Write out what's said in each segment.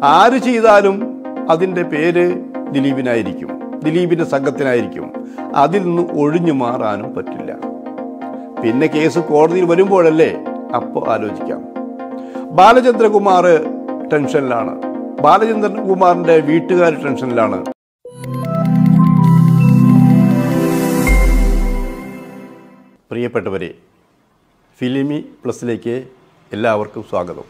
ആര് ചെയ്താലും അതിൻ്റെ പേര് ദിലീപിനായിരിക്കും ദിലീപിന്റെ സംഘത്തിനായിരിക്കും അതിൽ നിന്ന് ഒഴിഞ്ഞു മാറാനും പറ്റില്ല പിന്നെ കേസ് കോടതിയിൽ വരുമ്പോഴല്ലേ അപ്പോൾ ആലോചിക്കാം ബാലചന്ദ്രകുമാർ ടെൻഷനിലാണ് ബാലചന്ദ്രകുമാറിന്റെ വീട്ടുകാർ ടെൻഷനിലാണ് പ്രിയപ്പെട്ടവരെ ഫിലിമി പ്ലസിലേക്ക് എല്ലാവർക്കും സ്വാഗതം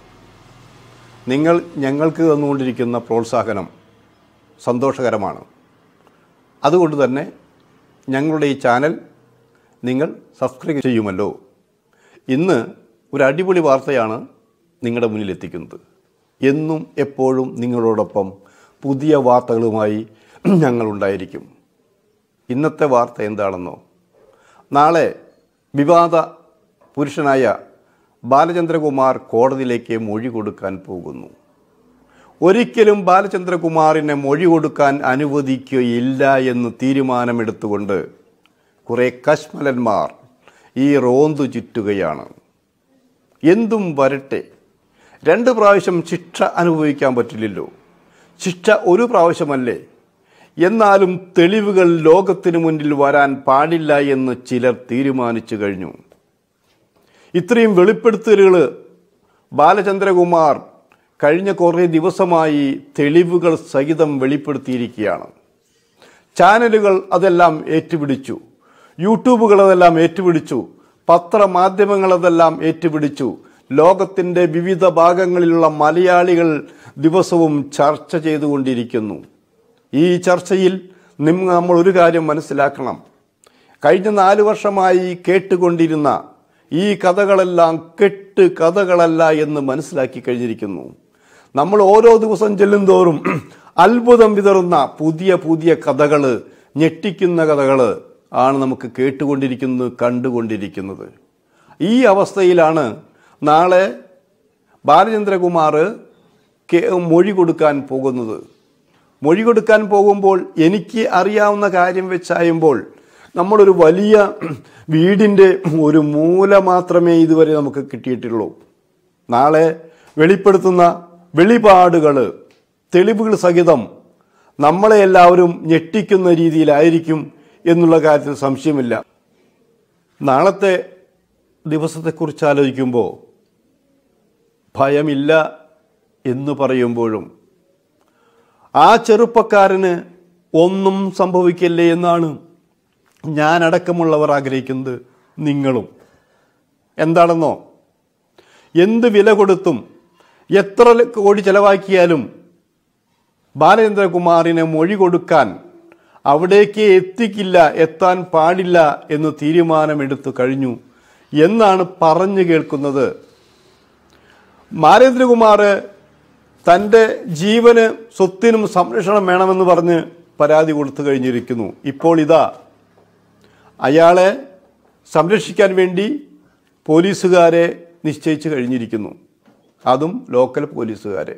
നിങ്ങൾ ഞങ്ങൾക്ക് തന്നുകൊണ്ടിരിക്കുന്ന പ്രോത്സാഹനം സന്തോഷകരമാണ് അതുകൊണ്ട് തന്നെ ഞങ്ങളുടെ ഈ ചാനൽ നിങ്ങൾ സബ്സ്ക്രൈബ് ചെയ്യുമല്ലോ ഇന്ന് ഒരു അടിപൊളി വാർത്തയാണ് നിങ്ങളുടെ മുന്നിൽ എത്തിക്കുന്നത് എന്നും എപ്പോഴും നിങ്ങളോടൊപ്പം പുതിയ വാർത്തകളുമായി ഞങ്ങളുണ്ടായിരിക്കും ഇന്നത്തെ വാർത്ത എന്താണെന്നോ നാളെ വിവാദ പുരുഷനായ ബാലചന്ദ്രകുമാർ കോടതിയിലേക്ക് മൊഴി കൊടുക്കാൻ പോകുന്നു ഒരിക്കലും ബാലചന്ദ്രകുമാറിനെ മൊഴി കൊടുക്കാൻ അനുവദിക്കുകയില്ല എന്ന് തീരുമാനമെടുത്തുകൊണ്ട് കുറേ കശ്മലന്മാർ ഈ റോന്തു ചുറ്റുകയാണ് എന്തും വരട്ടെ രണ്ട് പ്രാവശ്യം ശിക്ഷ അനുഭവിക്കാൻ പറ്റില്ലല്ലോ ശിക്ഷ ഒരു പ്രാവശ്യമല്ലേ എന്നാലും തെളിവുകൾ ലോകത്തിനു മുന്നിൽ വരാൻ പാടില്ല എന്ന് ചിലർ തീരുമാനിച്ചു കഴിഞ്ഞു ഇത്രയും വെളിപ്പെടുത്തലുകൾ ബാലചന്ദ്രകുമാർ കഴിഞ്ഞ കുറേ ദിവസമായി തെളിവുകൾ സഹിതം വെളിപ്പെടുത്തിയിരിക്കുകയാണ് ചാനലുകൾ അതെല്ലാം ഏറ്റുപിടിച്ചു യൂട്യൂബുകൾ അതെല്ലാം ഏറ്റുപിടിച്ചു പത്രമാധ്യമങ്ങൾ അതെല്ലാം ഏറ്റുപിടിച്ചു ലോകത്തിന്റെ വിവിധ ഭാഗങ്ങളിലുള്ള മലയാളികൾ ദിവസവും ചർച്ച ചെയ്തുകൊണ്ടിരിക്കുന്നു ഈ ചർച്ചയിൽ നിങ്ങ നമ്മൾ ഒരു കാര്യം മനസ്സിലാക്കണം കഴിഞ്ഞ നാല് വർഷമായി കേട്ടുകൊണ്ടിരുന്ന ഈ കഥകളെല്ലാം കെട്ട് കഥകളല്ല എന്ന് മനസ്സിലാക്കി കഴിഞ്ഞിരിക്കുന്നു നമ്മൾ ഓരോ ദിവസം ചെല്ലുന്തോറും അത്ഭുതം വിതറുന്ന പുതിയ പുതിയ കഥകൾ ഞെട്ടിക്കുന്ന കഥകൾ ആണ് നമുക്ക് കേട്ടുകൊണ്ടിരിക്കുന്നത് കണ്ടുകൊണ്ടിരിക്കുന്നത് ഈ അവസ്ഥയിലാണ് നാളെ ബാലചന്ദ്രകുമാർ കെ- മൊഴി കൊടുക്കാൻ പോകുന്നത് മൊഴി കൊടുക്കാൻ പോകുമ്പോൾ എനിക്ക് അറിയാവുന്ന കാര്യം വെച്ചായുമ്പോൾ നമ്മളൊരു വലിയ വീടിൻ്റെ ഒരു മൂല മാത്രമേ ഇതുവരെ നമുക്ക് കിട്ടിയിട്ടുള്ളൂ നാളെ വെളിപ്പെടുത്തുന്ന വെളിപാടുകൾ തെളിവുകൾ സഹിതം നമ്മളെ എല്ലാവരും ഞെട്ടിക്കുന്ന രീതിയിലായിരിക്കും എന്നുള്ള കാര്യത്തിൽ സംശയമില്ല നാളത്തെ ദിവസത്തെക്കുറിച്ച് ആലോചിക്കുമ്പോൾ ഭയമില്ല എന്ന് പറയുമ്പോഴും ആ ചെറുപ്പക്കാരന് ഒന്നും സംഭവിക്കില്ലേ എന്നാണ് ഞാനടക്കമുള്ളവർ ആഗ്രഹിക്കുന്നത് നിങ്ങളും എന്താണെന്നോ എന്ത് വില കൊടുത്തും എത്ര ല- കോടി ചെലവാക്കിയാലും ബാലചന്ദ്രകുമാറിനെ മൊഴി കൊടുക്കാൻ അവിടേക്ക് എത്തിക്കില്ല എത്താൻ പാടില്ല എന്ന് തീരുമാനമെടുത്തു കഴിഞ്ഞു എന്നാണ് പറഞ്ഞു കേൾക്കുന്നത് മാരേന്ദ്രകുമാർ തൻ്റെ ജീവന് സ്വത്തിനും സംരക്ഷണം വേണമെന്ന് പറഞ്ഞ് പരാതി കൊടുത്തു കഴിഞ്ഞിരിക്കുന്നു ഇപ്പോൾ ഇതാ അയാളെ സംരക്ഷിക്കാൻ വേണ്ടി പോലീസുകാരെ നിശ്ചയിച്ചു കഴിഞ്ഞിരിക്കുന്നു അതും ലോക്കൽ പോലീസുകാരെ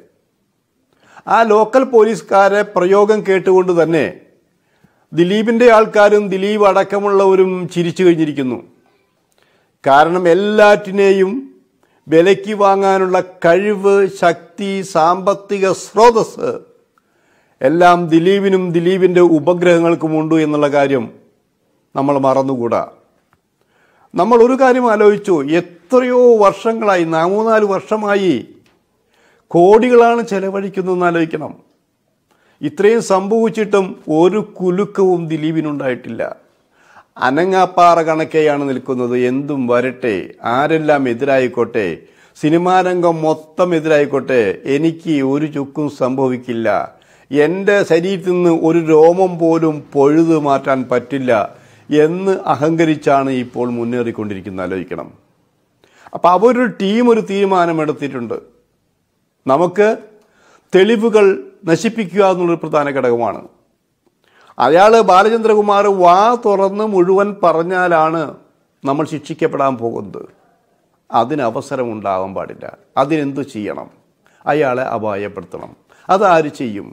ആ ലോക്കൽ പോലീസുകാരെ പ്രയോഗം കേട്ടുകൊണ്ട് തന്നെ ദിലീപിൻ്റെ ആൾക്കാരും ദിലീപ് അടക്കമുള്ളവരും ചിരിച്ചു കഴിഞ്ഞിരിക്കുന്നു കാരണം എല്ലാറ്റിനെയും വിലയ്ക്ക് വാങ്ങാനുള്ള കഴിവ് ശക്തി സാമ്പത്തിക സ്രോതസ് എല്ലാം ദിലീപിനും ദിലീപിൻ്റെ ഉപഗ്രഹങ്ങൾക്കുമുണ്ട് എന്നുള്ള കാര്യം നമ്മൾ മറന്നുകൂടാ നമ്മൾ ഒരു കാര്യം ആലോചിച്ചു എത്രയോ വർഷങ്ങളായി നാ- മൂന്നാല് വർഷമായി കോടികളാണ് ചെലവഴിക്കുന്നതെന്ന് ആലോചിക്കണം ഇത്രയും സംഭവിച്ചിട്ടും ഒരു കുലുക്കവും ദിലീപിനുണ്ടായിട്ടില്ല അനങ്ങാപ്പാറ കണക്കെയാണ് നിൽക്കുന്നത് എന്തും വരട്ടെ ആരെല്ലാം എതിരായിക്കോട്ടെ സിനിമാ രംഗം മൊത്തം എതിരായിക്കോട്ടെ എനിക്ക് ഒരു ചുക്കും സംഭവിക്കില്ല എൻ്റെ ശരീരത്തിൽ നിന്ന് ഒരു രോമം പോലും പൊഴുതു മാറ്റാൻ പറ്റില്ല എന്ന് അഹങ്കരിച്ചാണ് ഇപ്പോൾ മുന്നേറിക്കൊണ്ടിരിക്കുന്നത് ആലോചിക്കണം അപ്പം അവരൊരു ടീം ഒരു തീരുമാനമെടുത്തിട്ടുണ്ട് നമുക്ക് തെളിവുകൾ നശിപ്പിക്കുക എന്നുള്ളൊരു പ്രധാന ഘടകമാണ് അയാൾ ബാലചന്ദ്രകുമാർ വാ തുറന്ന് മുഴുവൻ പറഞ്ഞാലാണ് നമ്മൾ ശിക്ഷിക്കപ്പെടാൻ പോകുന്നത് അതിന് അവസരം ഉണ്ടാവാൻ പാടില്ല അതിനെന്തു ചെയ്യണം അയാളെ അപായപ്പെടുത്തണം അതാര് ചെയ്യും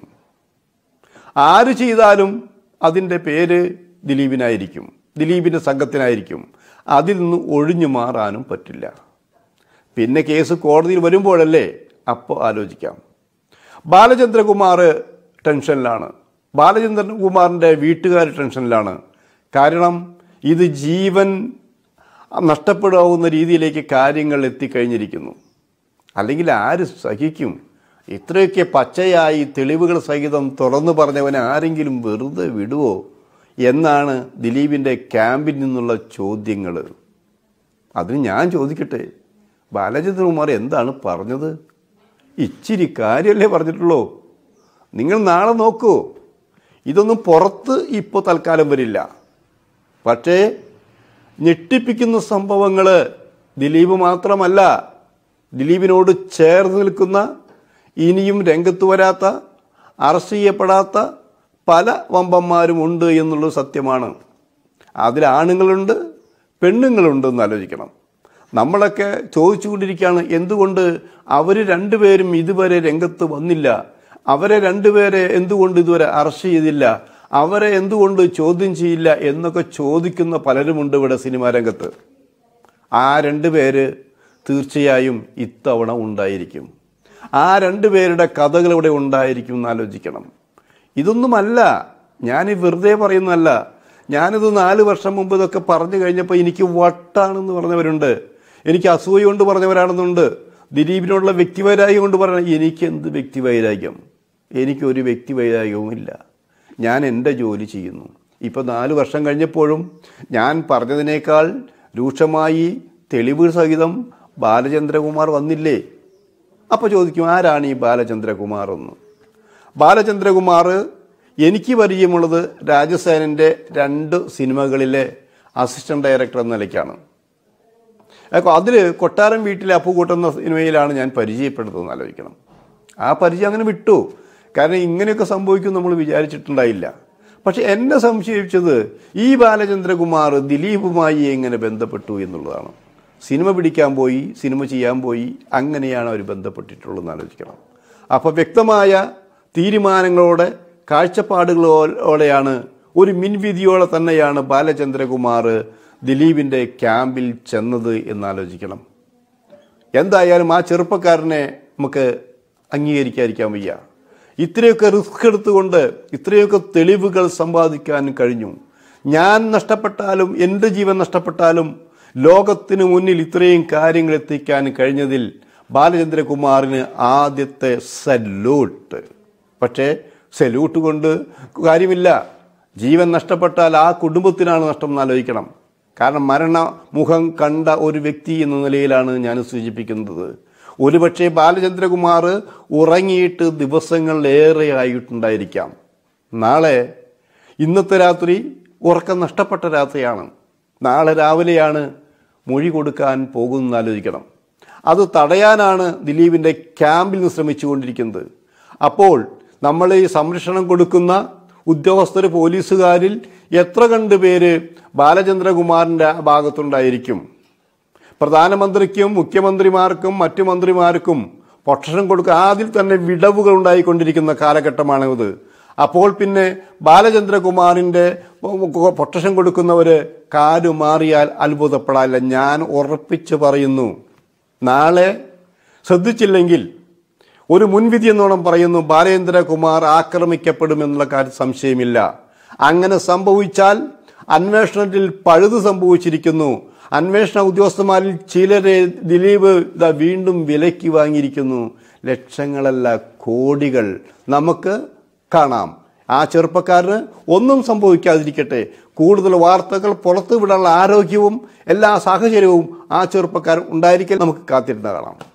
ആര് ചെയ്താലും അതിൻ്റെ പേര് ദിലീപിനായിരിക്കും ദിലീപിൻ്റെ സംഘത്തിനായിരിക്കും അതിൽ നിന്ന് ഒഴിഞ്ഞു മാറാനും പറ്റില്ല പിന്നെ കേസ് കോടതിയിൽ വരുമ്പോഴല്ലേ അപ്പോൾ ആലോചിക്കാം ബാലചന്ദ്രകുമാർ ടെൻഷനിലാണ് ബാലചന്ദ്രകുമാറിൻ്റെ വീട്ടുകാർ ടെൻഷനിലാണ് കാരണം ഇത് ജീവൻ നഷ്ടപ്പെടാവുന്ന രീതിയിലേക്ക് കാര്യങ്ങൾ എത്തിക്കഴിഞ്ഞിരിക്കുന്നു അല്ലെങ്കിൽ ആര് സഹിക്കും ഇത്രയൊക്കെ പച്ചയായി തെളിവുകൾ സഹിതം തുറന്നു പറഞ്ഞവനെ ആരെങ്കിലും വെറുതെ വിടുവോ എന്നാണ് ദിലീപിൻ്റെ ക്യാമ്പിൽ നിന്നുള്ള ചോദ്യങ്ങൾ അതിന് ഞാൻ ചോദിക്കട്ടെ ബാലചന്ദ്രകുമാർ എന്താണ് പറഞ്ഞത് ഇച്ചിരി കാര്യമല്ലേ പറഞ്ഞിട്ടുള്ളൂ നിങ്ങൾ നാളെ നോക്കൂ ഇതൊന്നും പുറത്ത് ഇപ്പോൾ തൽക്കാലം വരില്ല പക്ഷേ ഞെട്ടിപ്പിക്കുന്ന സംഭവങ്ങൾ ദിലീപ് മാത്രമല്ല ദിലീപിനോട് ചേർന്ന് നിൽക്കുന്ന ഇനിയും രംഗത്ത് വരാത്ത അറസ്റ്റ് ചെയ്യപ്പെടാത്ത പല വമ്പന്മാരും ഉണ്ട് എന്നുള്ളത് സത്യമാണ് അതിൽ ആണുങ്ങളുണ്ട് പെണ്ണുങ്ങളുണ്ട് എന്ന് ആലോചിക്കണം നമ്മളൊക്കെ ചോദിച്ചുകൊണ്ടിരിക്കുകയാണ് എന്തുകൊണ്ട് അവർ രണ്ടുപേരും ഇതുവരെ രംഗത്ത് വന്നില്ല അവരെ രണ്ടുപേരെ എന്തുകൊണ്ട് ഇതുവരെ അറസ്റ്റ് ചെയ്തില്ല അവരെ എന്തുകൊണ്ട് ചോദ്യം ചെയ്യില്ല എന്നൊക്കെ ചോദിക്കുന്ന പലരുമുണ്ട് ഇവിടെ സിനിമാ രംഗത്ത് ആ രണ്ട് പേര് തീർച്ചയായും ഇത്തവണ ഉണ്ടായിരിക്കും ആ രണ്ട് പേരുടെ കഥകൾ ഇവിടെ ഉണ്ടായിരിക്കും എന്ന് ആലോചിക്കണം ഇതൊന്നുമല്ല ഞാൻ ഈ വെറുതെ പറയുന്നതല്ല ഞാനിത് നാല് വർഷം മുമ്പ് ഇതൊക്കെ പറഞ്ഞു കഴിഞ്ഞപ്പോൾ എനിക്ക് വട്ടാണെന്ന് പറഞ്ഞവരുണ്ട് എനിക്ക് അസൂയ കൊണ്ട് പറഞ്ഞവരാണെന്നുണ്ട് ദിലീപിനോടുള്ള വ്യക്തിവൈരാഗ്യം കൊണ്ട് പറഞ്ഞ എനിക്ക് എന്ത് വ്യക്തിവൈരാഗ്യം എനിക്കൊരു വ്യക്തിവൈരാഗ്യവും ഇല്ല ഞാൻ എൻ്റെ ജോലി ചെയ്യുന്നു ഇപ്പോൾ നാല് വർഷം കഴിഞ്ഞപ്പോഴും ഞാൻ പറഞ്ഞതിനേക്കാൾ രൂക്ഷമായി തെളിവ് സഹിതം ബാലചന്ദ്രകുമാർ വന്നില്ലേ അപ്പോൾ ചോദിക്കും ആരാണ് ഈ ബാലചന്ദ്രകുമാർ എന്ന് ബാലചന്ദ്രകുമാർ എനിക്ക് പരിചയമുള്ളത് രാജസേനൻ്റെ രണ്ട് സിനിമകളിലെ അസിസ്റ്റന്റ് ഡയറക്ടർ എന്ന നിലയ്ക്കാണ് അപ്പോൾ അതിൽ കൊട്ടാരം വീട്ടിലെ അപ്പുകൂട്ടം എന്ന സിനിമയിലാണ് ഞാൻ പരിചയപ്പെടുന്നതെന്ന് ആലോചിക്കണം ആ പരിചയം അങ്ങനെ വിട്ടു കാരണം ഇങ്ങനെയൊക്കെ സംഭവിക്കും നമ്മൾ വിചാരിച്ചിട്ടുണ്ടായില്ല പക്ഷെ എന്നെ സംശയിച്ചത് ഈ ബാലചന്ദ്രകുമാർ ദിലീപുമായി എങ്ങനെ ബന്ധപ്പെട്ടു എന്നുള്ളതാണ് സിനിമ പിടിക്കാൻ പോയി സിനിമ ചെയ്യാൻ പോയി അങ്ങനെയാണ് അവർ ബന്ധപ്പെട്ടിട്ടുള്ളതെന്ന് ആലോചിക്കണം അപ്പോൾ വ്യക്തമായ തീരുമാനങ്ങളോടെ കാഴ്ചപ്പാടുകളോടെയാണ് ഒരു മിൻവിധിയോടെ തന്നെയാണ് ബാലചന്ദ്രകുമാർ ദിലീപിൻ്റെ ക്യാമ്പിൽ ചെന്നത് എന്നാലോചിക്കണം എന്തായാലും ആ ചെറുപ്പക്കാരനെ നമുക്ക് അംഗീകരിക്കാതിരിക്കാൻ വയ്യ ഇത്രയൊക്കെ റിസ്ക് എടുത്തുകൊണ്ട് ഇത്രയൊക്കെ തെളിവുകൾ സമ്പാദിക്കാൻ കഴിഞ്ഞു ഞാൻ നഷ്ടപ്പെട്ടാലും എൻ്റെ ജീവൻ നഷ്ടപ്പെട്ടാലും ലോകത്തിന് മുന്നിൽ ഇത്രയും കാര്യങ്ങൾ എത്തിക്കാൻ കഴിഞ്ഞതിൽ ബാലചന്ദ്രകുമാറിന് ആദ്യത്തെ സല്യൂട്ട് പക്ഷേ സല്യൂട്ട് കൊണ്ട് കാര്യമില്ല ജീവൻ നഷ്ടപ്പെട്ടാൽ ആ കുടുംബത്തിനാണ് നഷ്ടം എന്ന് ആലോചിക്കണം കാരണം മരണമുഖം കണ്ട ഒരു വ്യക്തി എന്ന നിലയിലാണ് ഞാൻ സൂചിപ്പിക്കുന്നത് ഒരുപക്ഷെ ബാലചന്ദ്രകുമാർ ഉറങ്ങിയിട്ട് ദിവസങ്ങളിലേറെ ആയിട്ടുണ്ടായിരിക്കാം നാളെ ഇന്നത്തെ രാത്രി ഉറക്കം നഷ്ടപ്പെട്ട രാത്രിയാണ് നാളെ രാവിലെയാണ് മൊഴി കൊടുക്കാൻ പോകുന്നത് ആലോചിക്കണം അത് തടയാനാണ് ദിലീപിൻ്റെ ക്യാമ്പിൽ നിന്ന് ശ്രമിച്ചുകൊണ്ടിരിക്കുന്നത് അപ്പോൾ നമ്മൾ ഈ സംരക്ഷണം കൊടുക്കുന്ന ഉദ്യോഗസ്ഥർ പോലീസുകാരിൽ എത്ര കണ്ട് പേര് ബാലചന്ദ്രകുമാറിൻ്റെ ഭാഗത്തുണ്ടായിരിക്കും പ്രധാനമന്ത്രിക്കും മുഖ്യമന്ത്രിമാർക്കും മറ്റു മന്ത്രിമാർക്കും പൊട്ടഷം കൊടുക്കുക ആദ്യം തന്നെ വിടവുകൾ ഉണ്ടായിക്കൊണ്ടിരിക്കുന്ന കാലഘട്ടമാണിത് അപ്പോൾ പിന്നെ ബാലചന്ദ്രകുമാറിൻ്റെ പൊട്ടഷം കൊടുക്കുന്നവര് കാലു മാറിയാൽ അത്ഭുതപ്പെടാനില്ല ഞാൻ ഉറപ്പിച്ച് പറയുന്നു നാളെ ശ്രദ്ധിച്ചില്ലെങ്കിൽ ഒരു മുൻവിധി എന്നോണം പറയുന്നു ബാലേന്ദ്രകുമാർ ആക്രമിക്കപ്പെടുമെന്നുള്ള കാര്യം സംശയമില്ല അങ്ങനെ സംഭവിച്ചാൽ അന്വേഷണത്തിൽ പഴുത് സംഭവിച്ചിരിക്കുന്നു അന്വേഷണ ഉദ്യോഗസ്ഥന്മാരിൽ ചിലരെ ദിലീപ് ഇതാ വീണ്ടും വിലയ്ക്ക് വാങ്ങിയിരിക്കുന്നു ലക്ഷങ്ങളല്ല കോടികൾ നമുക്ക് കാണാം ആ ചെറുപ്പക്കാരന് ഒന്നും സംഭവിക്കാതിരിക്കട്ടെ കൂടുതൽ വാർത്തകൾ പുറത്തുവിടാനുള്ള ആരോഗ്യവും എല്ലാ സാഹചര്യവും ആ ചെറുപ്പക്കാരൻ ഉണ്ടായിരിക്കാൻ നമുക്ക് കാത്തിരുന്ന കാണാം